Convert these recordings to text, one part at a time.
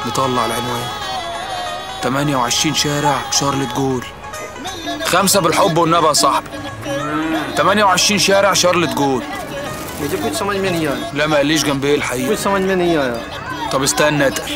نطلع العنوان 28 شارع شارلت جول خمسة بالحب والنبي يا صاحبي 28 شارع شارلت جول मुझे कुछ समझ में नहीं आया لا ما قاليش جنب ايه الحقيقة कुछ समझ में नहीं आया طب استنى اتقل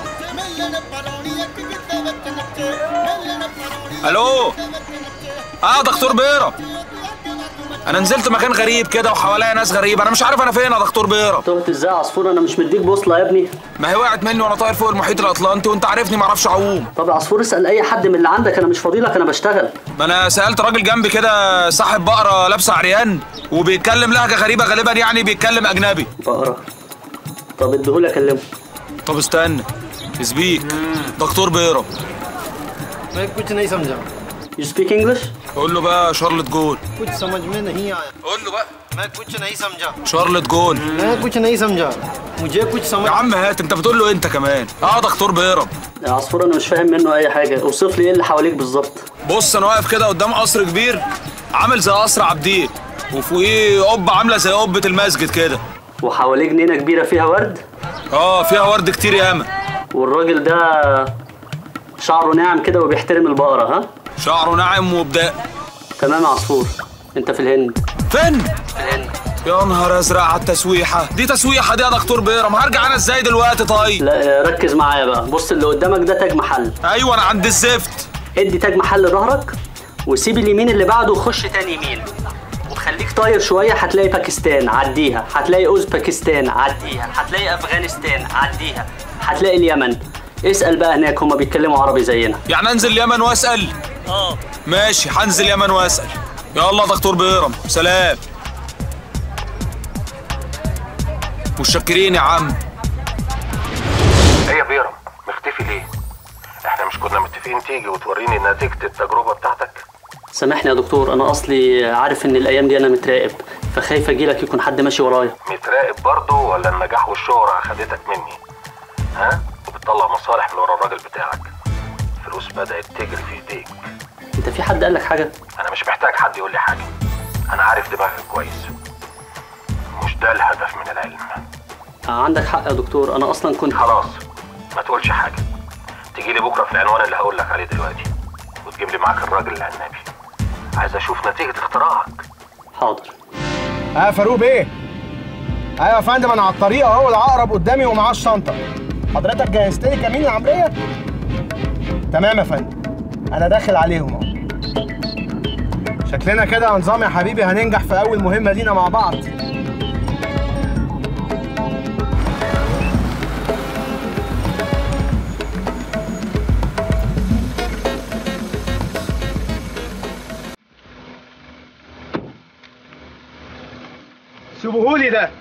الو اه دكتور بيرة انا نزلت مكان غريب كده وحواليا ناس غريبه انا مش عارف انا فين يا دكتور بيرة تهت ازاي يا عصفور انا مش مديك بوصله يا ابني ما هي وقعت مني وانا طاير فوق المحيط الاطلنطي وانت عارفني ما اعرفش اعوم طب يا عصفور اسال اي حد من اللي عندك انا مش فاضي لك انا بشتغل ما انا سالت راجل جنبي كده صاحب بقره لابسه عريان وبيتكلم لهجه غريبه غالبا يعني بيتكلم اجنبي بقرا طب اديهولي اكلمه طب استنى سبيك دكتور بيرة मैं कुछ नहीं समझा يو سبيك انجلش قول له بقى شارلت جول कुछ समझ में नहीं आया قول له بقى मैं कुछ नहीं समझा شارلت جول मैं कुछ नहीं समझा मुझे कुछ يا समझ عم هات انت بتقول له انت كمان اه دكتور بيرة يا عصفور انا مش فاهم منه اي حاجه اوصف لي ايه اللي حواليك بالظبط بص انا واقف كده قدام قصر كبير عامل زي قصر عابدين وفوقيه قبه عامله زي قبه المسجد كده وحواليه جنينه كبيره فيها ورد اه فيها ورد كتير ياما والراجل ده شعره ناعم كده وبيحترم البقره ها شعره ناعم وبداء تمام يا عصفور انت في الهند فين في الهند يا نهار ازرق على التسويحه دي تسويحه دي يا دكتور بيرة ما هرجع انا ازاي دلوقتي طيب لا ركز معايا بقى بص اللي قدامك ده تاج محل ايوه انا عند الزفت ادي تاج محل ظهرك وسيب اليمين اللي بعده وخش تاني يمين وخليك طاير شويه هتلاقي باكستان عديها هتلاقي اوزباكستان عديها هتلاقي افغانستان عديها هتلاقي اليمن اسال بقى هناك هما بيتكلموا عربي زينا يعني انزل اليمن واسال اه ماشي هنزل اليمن واسال يلا دكتور بيرم سلام متشكرين يا عم ايه يا بيرم مختفي ليه؟ احنا مش كنا متفقين تيجي وتوريني نتيجة التجربة بتاعتك؟ سامحني يا دكتور انا اصلي عارف ان الايام دي انا متراقب فخايف اجيلك يكون حد ماشي ورايا متراقب برضه ولا النجاح والشهرة اخدتك مني؟ ها؟ وبتطلع مصالح من ورا الراجل بتاعك فلوس بدأت تجري في ايديك انت في حد قال لك حاجه انا مش محتاج حد يقول لي حاجة انا عارف دماغك كويس مش ده الهدف من العلم عندك حق يا دكتور انا اصلا كنت خلاص ما تقولش حاجة تيجي لي بكرة في العنوان اللي هقول لك عليه دلوقتي وتجيب لي معاك الراجل العنابي عايز اشوف نتيجة اختراعك حاضر اه فاروق بيه ايوه يا فندم انا على الطريق اهو العقرب قدامي ومعاه الشنطه حضرتك جهزت لي كمين العمليه تمام يا فندم انا داخل عليهم اهو شكلنا كده يا نظام يا حبيبي هننجح في اول مهمه لينا مع بعض سيبوهولي ده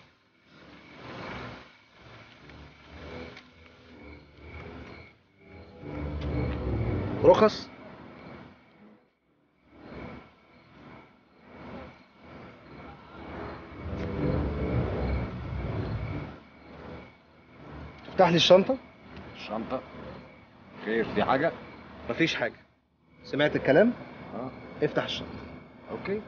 رخص تفتح لي الشنطة؟ الشنطة خير في حاجة؟ مفيش حاجة سمعت الكلام؟ اه افتح الشنطة اوكي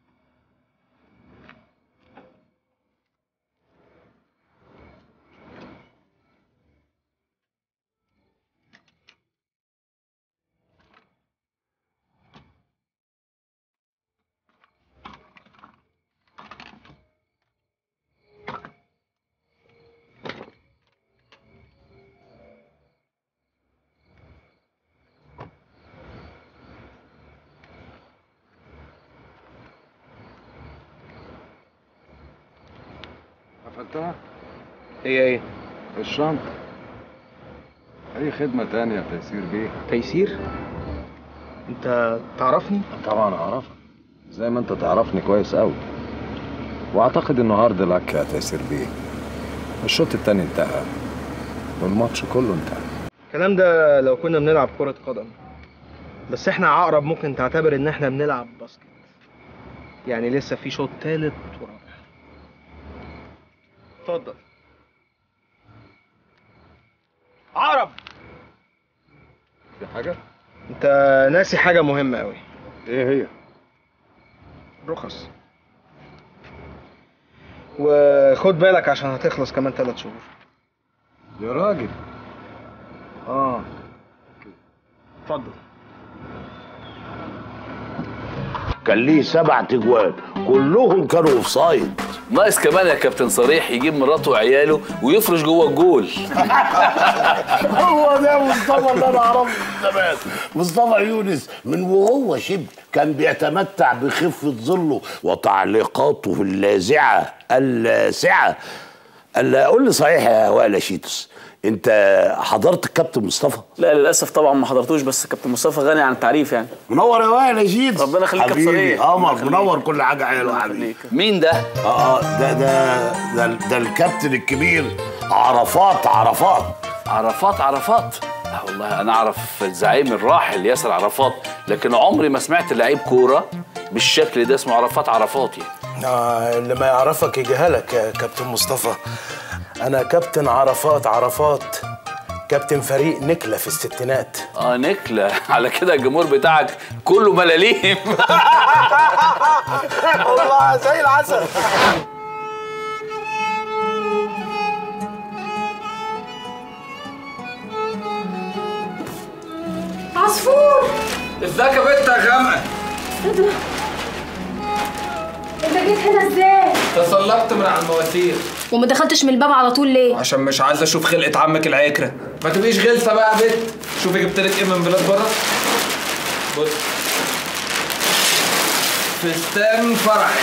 قفلتها هي ايه؟ الشنطة أي خدمة تانية يا تيسير بيه تيسير؟ انت تعرفني؟ طبعا أعرفك زي ما أنت تعرفني كويس أوي وأعتقد إنه عرض لك يا تيسير بيه الشوط التاني انتهى والماتش كله انتهى الكلام ده لو كنا بنلعب كرة قدم بس احنا عقرب ممكن تعتبر ان احنا بنلعب باسكت يعني لسه في شوط تالت ورابع اتفضل عقرب في حاجة؟ انت ناسي حاجة مهمة قوي إيه هي؟ رخص وخد بالك عشان هتخلص كمان ثلاث شهور يا راجل اه اتفضل كان ليه سبع تجوان كلهم كانوا اوف سايد ناقص كمان يا كابتن صريح يجيب مراته وعياله ويفرش جوه الجول هو ده مصطفى اللي انا اعرفه من زمان مصطفى يونس من وهو شب كان بيتمتع بخفة ظله وتعليقاته اللاذعة اللاسعة قال قول لي صحيح يا وائل شيتوس انت حضرت الكابتن مصطفى لا للاسف طبعا ما حضرتوش بس كابتن مصطفى غني عن التعريف يعني منور يا وائل شيتوس ربنا يخليك يا حبيبي صريح. قمر ربنا يخليك. منور كل حاجة حلوة حبيبي مين ده؟ اه اه ده ده ده, ده الكابتن الكبير عرفات عرفات عرفات عرفات لا والله انا اعرف الزعيم الراحل ياسر عرفات لكن عمري ما سمعت لعيب كوره بالشكل ده اسمه عرفات عرفات يعني آه اللي ما يعرفك يجهلك يا كابتن مصطفى انا كابتن عرفات عرفات كابتن فريق نكلة في الستينات اه نكله على كده الجمهور بتاعك كله ملاليم والله زي العسل عصفور ازيك يا بنت يا غامقه انت جيت هنا ازاي؟ تسلقت من على المواسير وما دخلتش من الباب على طول ليه؟ عشان مش عايز اشوف خلقه عمك العكره ما تبقيش غلسه بقى يا بنت شوفي جبت لك ايه من بلاد بره بص فستان فرحك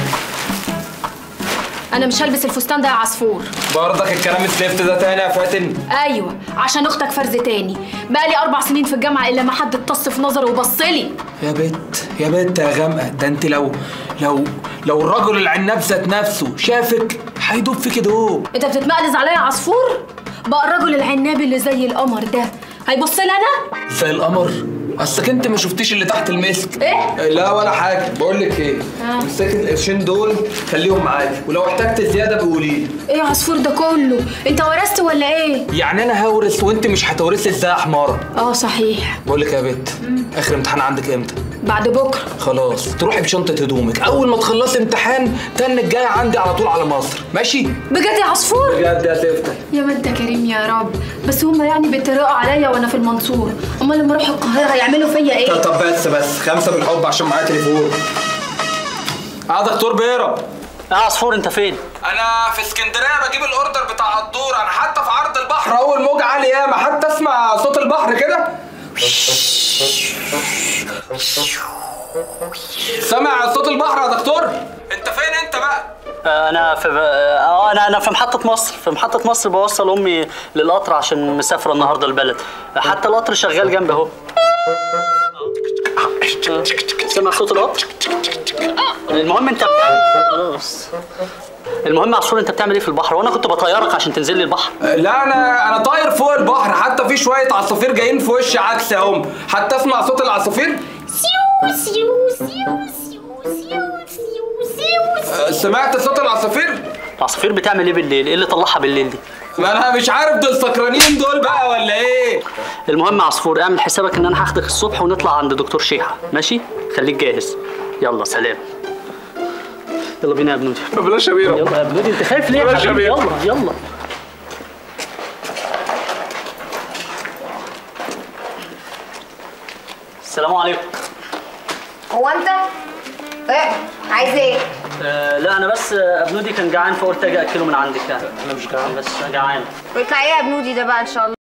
انا مش هلبس الفستان ده يا عصفور برضك الكلام الزفت ده تاني يا فاتن ايوه عشان اختك فرز تاني بقالي اربع سنين في الجامعه الا ما حد اتص في نظره وبصلي يا بت يا بت يا غامقه ده انت لو لو لو الرجل العناب ذات نفسه شافك هيدوب فيك دوب انت بتتمقلز عليا يا عصفور بقى الرجل العنابي اللي زي القمر ده هيبص لي انا زي القمر اصلك انت ما شفتيش اللي تحت المسك ايه لا ولا حاجه بقول لك ايه آه. مسكت القرشين دول خليهم معاكي ولو احتجت زياده بقولي لي ايه يا عصفور ده كله انت ورثت ولا ايه يعني انا هورث وانت مش هتورثي ازاي يا حماره اه صحيح بقول لك يا بت اخر امتحان عندك امتى بعد بكره خلاص تروحي بشنطه هدومك اول ما تخلصي امتحان تاني الجاي عندي على طول على مصر ماشي بجد يا عصفور بجد يا تفتح يا مد كريم يا رب بس هما يعني بيتريقوا عليا وانا في المنصوره امال لما اروح القاهره هيعملوا فيا ايه طب طب بس بس خمسه بالحب عشان معايا تليفون اه دكتور بيرب يا عصفور انت فين؟ انا في اسكندريه بجيب الاوردر بتاع الدور انا حتى في عرض البحر اول موج عالي ياما حتى اسمع صوت البحر كده سامع صوت البحر يا دكتور انت فين انت بقى آه، انا في آه، انا انا في محطه مصر في محطه مصر بوصل امي للقطر عشان مسافره النهارده البلد حتى القطر شغال جنبي اهو آه، سمع صوت القطر المهم انت خلاص المهم يا عصفور انت بتعمل ايه في البحر وانا كنت بطيرك عشان تنزل لي البحر لا انا انا طاير فوق البحر حتى في شويه عصافير جايين في وشي عكس اهم حتى اسمع صوت العصافير سيو سيو سيو سيو سيو سيو سيو أه، سمعت صوت العصافير العصافير بتعمل ايه بالليل ايه اللي طلعها بالليل دي ما انا مش عارف دول سكرانين دول بقى ولا ايه المهم يا عصفور اعمل حسابك ان انا هاخدك الصبح ونطلع عند دكتور شيحه ماشي خليك جاهز يلا سلام يلا بينا يا بنودي بلاش يا بيرة يلا يا بنودي انت خايف ليه يا بلاش يا حبيبي بيه. يلا يلا السلام عليكم هو انت؟ ايه؟ عايز ايه؟ آه لا انا بس آه، ابنودي كان جعان فقلت اجي اكله من عندك يعني انا مش جعان بس جعان ويطلع ايه يا بنودي ده بقى ان شاء الله؟